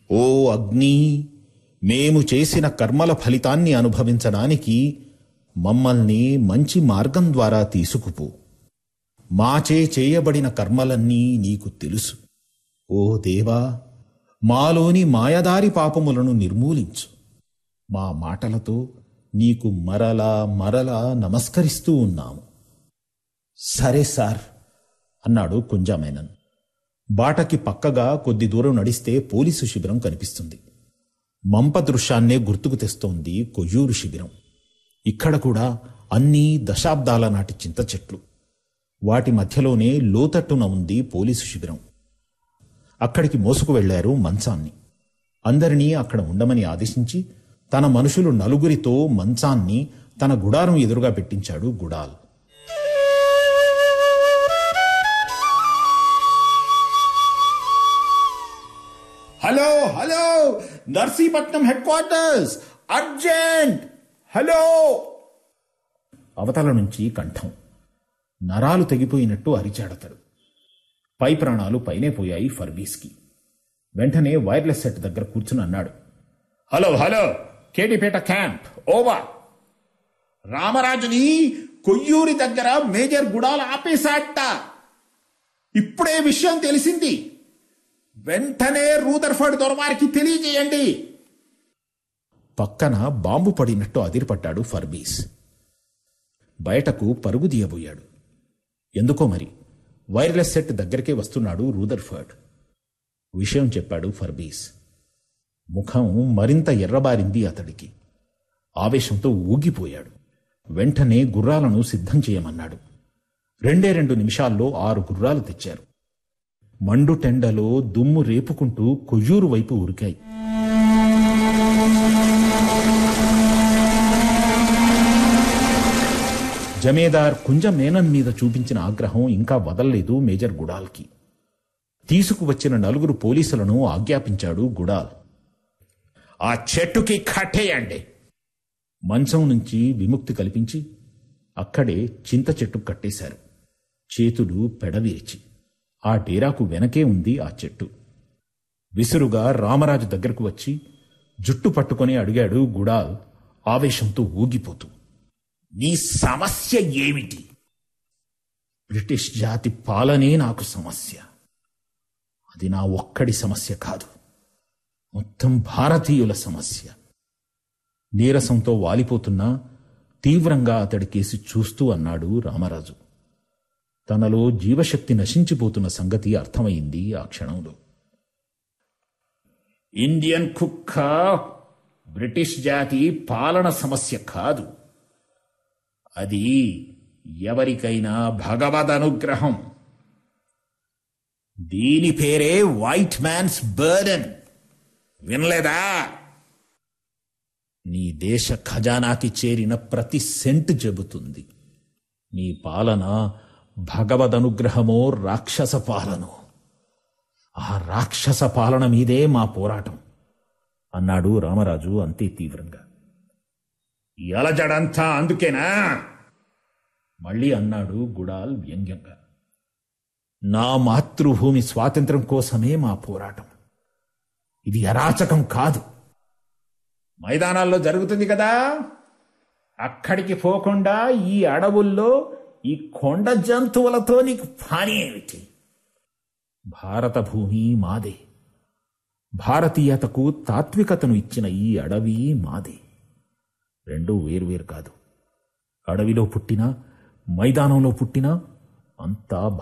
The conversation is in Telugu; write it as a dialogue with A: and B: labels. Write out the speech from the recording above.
A: ఓ అగ్ని మేము చేసిన కర్మల ఫలితాన్ని అనుభవించడానికి మమ్మల్ని మంచి మార్గం ద్వారా తీసుకుపో మాచే చేయబడిన కర్మలన్నీ నీకు తెలుసు ఓ దేవా మాలోని మాయదారి పాపములను నిర్మూలించు మా మాటలతో నీకు మరలా మరలా నమస్కరిస్తూ ఉన్నాము సరే సార్ అన్నాడు కుంజామేనన్ బాటకి పక్కగా కొద్ది దూరం నడిస్తే పోలీసు శిబిరం కనిపిస్తుంది మంప దృశ్యాన్నే గుర్తుకు తెస్తోంది కొయ్యూరు శిబిరం ఇక్కడ కూడా అన్నీ దశాబ్దాల నాటి చింత చెట్లు వాటి మధ్యలోనే లోతట్టున ఉంది పోలీసు శిబిరం అక్కడికి మోసుకు వెళ్లారు మంచాన్ని అందరినీ అక్కడ ఉండమని ఆదేశించి తన మనుషులు నలుగురితో మంచాన్ని తన గుడారం ఎదురుగా పెట్టించాడు Goodall hello hello Narsipatnam headquarters urgent hello అవతల నుంచి కంఠం నరాలు తెగిపోయినట్టు అరిచాడతాడు పై ప్రాణాలు పైనే పోయాయి ఫర్బీస్కి వెంటనే వైర్లెస్ సెట్ దగ్గర కూర్చుని అన్నాడు hello hello Ketipeta camp over రామరాజుని కొయ్యూరి దగ్గర మేజర్ గుడాలు ఆపేశాట ఇప్పుడే విషయం తెలిసింది వెంటనే రూదర్ఫర్డ్ దొరవారికి తెలియజేయండి పక్కన బాంబు పడినట్టు అదిరిపడ్డాడు ఫర్బీస్ బయటకు పరుగు తీయబోయాడు ఎందుకో మరి వైర్లెస్ సెట్ దగ్గరికే వస్తున్నాడు రూదర్ఫర్డ్ విషయం చెప్పాడు ఫర్బీస్ ముఖం మరింత ఎర్రబారింది అతడికి ఆవేశంతో ఊగిపోయాడు వెంటనే గుర్రాలను సిద్ధం చేయమన్నాడు రెండే రెండు నిమిషాల్లో ఆరు గుర్రాలు తెచ్చారు మండు టెండలో దుమ్ము రేపుకుంటూ కొయ్యూరు వైపు ఉరికాయి జమేదార్ కుంజ మేనన్ మీద చూపించిన ఆగ్రహం ఇంకా వదల్లేదు మేజర్ గుడాల్కి తీసుకువచ్చిన నలుగురు పోలీసులను ఆజ్ఞాపించాడు గుడాల్ ఆ చెట్టుకి కట్టేయండి మంచం నుంచి విముక్తి కల్పించి అక్కడే చింత చెట్టు కట్టేశారు చేతులు పెడవిరిచి ఆ డేరాకు వెనకే ఉంది ఆ చెట్టు విసురుగా రామరాజు దగ్గరకు వచ్చి జుట్టు పట్టుకొని అడిగాడు గుడాల్ ఆవేశంతో ఊగిపోతూ నీ సమస్య ఏమిటి బ్రిటిష్ జాతి పాలనే నాకు సమస్య అది నా ఒక్కడి సమస్య కాదు మొత్తం భారతీయుల సమస్య నీరసంతో వాలిపోతున్నా తీవ్రంగా అతడి కేసి చూస్తూ అన్నాడు రామరాజు తనలో జీవశక్తి నశించిపోతున్న సంగతి అర్థమైంది ఆ క్షణంలో ఇండియన్ కుక్క బ్రిటిష్ జాతి పాలన సమస్య కాదు అది ఎవరికైనా భగవద్ అనుగ్రహం దీని పేరే వైట్ మ్యాన్స్ బర్డెన్ వినలేదా నీ దేశ ఖజానాకి చేరిన ప్రతి సెంట్ చెబుతుంది నీ పాలన భగవద్ అనుగ్రహమో రాక్షస పాలనో ఆ రాక్షస పాలన మీదే మా పోరాటం అన్నాడు రామరాజు అంతే తీవ్రంగా ఎలజడంతా అందుకేనా మళ్ళీ అన్నాడు గుడాల్ వ్యంగ్యంగా నా మాతృభూమి స్వాతంత్రం కోసమే మా పోరాటం ఇది అరాచకం కాదు మైదానాల్లో జరుగుతుంది కదా అక్కడికి పోకుండా ఈ అడవుల్లో ఈ కొండ జంతువులతో నీకు పని ఏమిటి భారత భూమి మాదే భారతీయతకు తాత్వికతను ఇచ్చిన ఈ అడవి మాదే రెండూ వేరువేరు కాదు అడవిలో పుట్టినా మైదానంలో పుట్టినా అంతా